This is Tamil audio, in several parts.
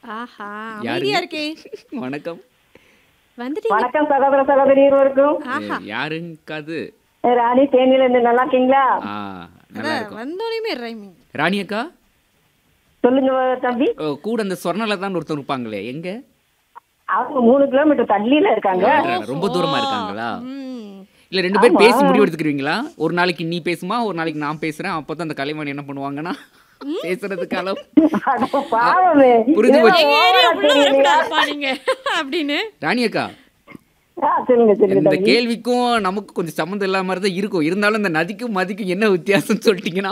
ஆஹா யாருங்க? அமைதியா இருக்கே வணக்கம் வந்துட்டீங்க வணக்கம் சகோதர சகோதரி இருவருக்கும் ஆஹா யாருங்க அது ராணி தேனியில இருந்து நல்லா இருக்கீங்களா ஆ நல்லா அதான் இருக்கும் வந்தோடனே ரைமிங் ராணி அக்கா சொல்லுங்க தம்பி ஓ, கூட அந்த சொர்ணல தான் ஒருத்தர் இருப்பாங்களே எங்க அவங்க மூணு கிலோமீட்டர் தள்ளியில இருக்காங்க ரொம்ப தூரமா இருக்காங்களா ம் இல்ல ரெண்டு பேரும் பேசி முடிவு எடுத்துக்கிறீங்களா ஒரு நாளைக்கு நீ பேசுமா ஒரு நாளைக்கு நான் பேசுறேன் அப்பதான் அந்த கலைவாணி என்ன பண்ணுவாங்கன்னா பேசுறதுக்கு அளவு அட பாவமே புரிஞ்சு போச்சு. எங்க ஏரியா உள்ள வரக்கூடாதுப்பா நீங்க அப்படின்னு ராணி அக்கா ஆ, சொல்லுங்க சொல்லுங்க இந்த தம்பி கேள்விக்கும் நமக்கு கொஞ்சம் சம்மந்தம் இல்லாம மாதிரி தான் இருக்கும் இருந்தாலும் இந்த நதிக்கும் மதிக்கும் என்ன வித்தியாசம் சொல்லிட்டீங்கன்னா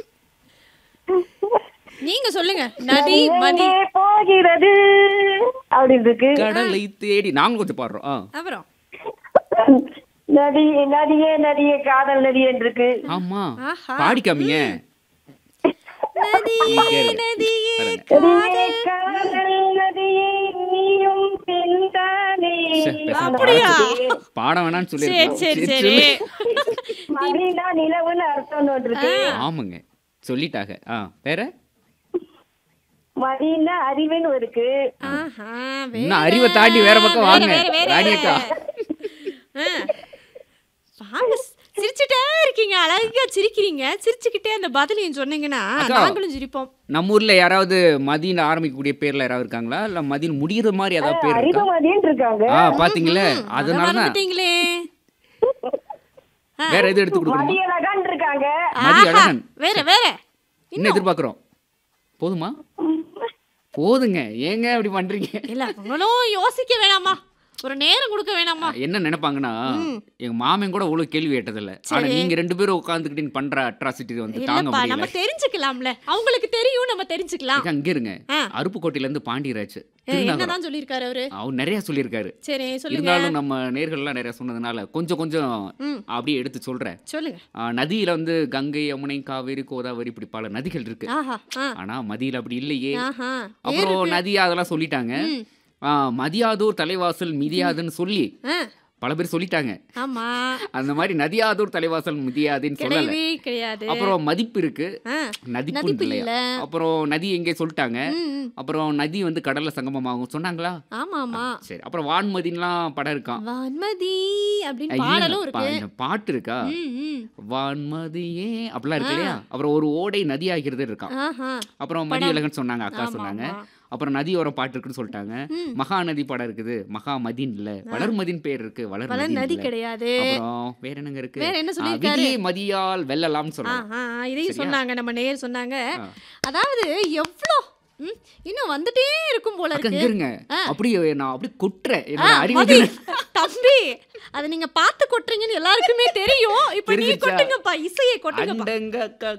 நீங்க சொல்லுங்க நதி மதி எங்கே போகிறது அப்படின்னு இருக்கு கடலை தேடி நாங்களும் கொஞ்சம் பாடுறோம் ஆ. அப்புறம் நதி நதியே நதியே காதல் நதி என்று இருக்கு ஆமா ஆஹா. பாடி காமிங்க நதியே கேளுங்க. நதியே பாருங்க. நதியே காதல் நதியே நீயும் பெண்தானே சே, பேசாம அந்த அப்படியா? பாட்டு. பாட வேணாம்னு சரி சொல்லி சரி சரி மதினா நிலவுன்னு அர்த்தம் ஒன்று இருக்கு ஆமாங்க சொல்லிட்டாங்க ஆ வேற மதினா அறிவுன்னு இருக்கு ஆஹா இன்னும் அறிவை தாண்டி வேற பக்கம் வேற, வாங்க வேற, வேற. ராணி அக்கா ஆ. வாங்க சிரிச்சுட்டே இருக்கீங்க அழகா சிரிக்கிறீங்க சிரிச்சுக்கிட்டே அந்த பதிலையும் சொன்னீங்கன்னா அக்கா. நாங்களும் சிரிப்போம் நம்ம ஊர்ல யாராவது மதின்னு ஆரம்பிக்கக்கூடிய பேர்ல யாராவது இருக்காங்களா இல்ல மதின்னு முடிகிற மாதிரி ஏதாவது பேர் அறிவு இருக்கா மதின்னு இருக்காங்க ஆ பாத்தீங்களே அத அதனாலதான் மறந்துட்டீங்களே வேற எது எடுத்து கொடுக்கணுமா மதியழகான் இருக்காங்க மதி ஆஹா. அழகன் வேற வேற என்ன எதிர்பார்க்கிறோம் போதுமா போதுங்க ஏங்க அப்படி பண்றீங்க இல்ல உங்களும் யோசிக்க வேணாமா ஒரு நேரம் கொடுக்க வேணாமா என்ன நினைப்பாங்கன்னா எங்க மாமன் கூட இவ்வளவு கேள்வி கேட்டதில்ல ஆனா நீங்க ரெண்டு பேரும் உட்காந்துக்கிட்டு பண்ற அட்ராசிட்டி வந்து தாங்க இல்லப்பா முடியல நம்ம தெரிஞ்சுக்கலாம்ல அவங்களுக்கு தெரியும் நம்ம தெரிஞ்சுக்கலாம் ஏக்கா, அங்க இருங்க ஆ. அருப்புக்கோட்டையில இருந்து பாண்டியராஜ் ஏ, திருநகரம் என்னதான் சொல்லியிருக்காரு அவரு அவர் நிறைய சொல்லியிருக்காரு சரி சொல்லுங்க இருந்தாலும் நம்ம நேர்கள்லாம் நிறைய சொன்னதுனால கொஞ்சம் கொஞ்சம் ம். அப்படியே எடுத்து சொல்றேன் சொல்லுங்க ஆ, நதியில வந்து கங்கை யமுனை காவேரி கோதாவரி இப்படி பல நதிகள் இருக்கு ஆஹா ஆ ஆனா மதியில அப்படி இல்லையே ஆஹா அப்புறம் நதி அதெல்லாம் சொல்லிட்டாங்க ம். ஆ, மதியாதூர் தலைவாசல் மிதியாதுன்னு சொல்லி ஆ, பல பேர் சொல்லிட்டாங்க ஆமா அந்த மாதிரி நதியாதூர் தலைவாசல் மிதியாதுன்னு சொல்லல கிடையவே கிடையாது அப்புறம் மதிப்பு இருக்கு ஆ, நதிப்பு நதிப்பு இல்லையா இல்ல. அப்புறம் நதி எங்கே சொல்லிட்டாங்க ம், ம். அப்புறம் நதி வந்து கடல்ல சங்கமமாகும் சொன்னாங்களா ஆமா ஆமா சரி அப்புறம் வான்மதின்லாம் படம் இருக்கான் வான்மதி அப்படின்னு ஐயா, பாடலும் பா- இருக்கு இந்த பாட்டு இருக்கா ம், ம். வான்மதியே அப்படிலாம் இருக்கு இல்லையா அப்புறம் ஒரு ஓடை நதி ஆகிறது இருக்கான் ஆஹா அப்புறம் மதியழகன் சொன்னாங்க அக்கா ஆமா, சொன்னாங்க ஆமா. அப்புறம் நதியோரம் பாட்டு இருக்குன்னு சொல்லிட்டாங்க ம். மகாநதி படம் இருக்குது மகாமதின் இல்ல வளர்மதின் பேர் இருக்கு வளர் வளர்மதின் நதி இல்ல. கிடையாது அப்புறம் வேற என்னங்க இருக்கு வேற என்ன ஆ, சொல்லியிருக்காரு? விதியை மதியால் வெல்லலாம்னு சொல்றாங்க ஆஹா இதையும் சொன்னாங்க நம்ம நேர் சொன்னாங்க ஆ. அதாவது எவ்வளோ ம், இன்னும் வந்துட்டே இருக்கும் போல அக்கா இருக்கு இங்க இருங்க ஆ. அப்படியே நான் அப்படியே கொட்டுறேன் ஆ, என்னோட மதி, அறிவு தம்பி அதை நீங்க பார்த்து கொட்டுறீங்கன்னு எல்லாருக்குமே தெரியும் இப்ப நீ தெரிஞ்சிருச்சா? கொட்டுங்கப்பா இசையை கொட்டுங்கப்பா அண்டங்க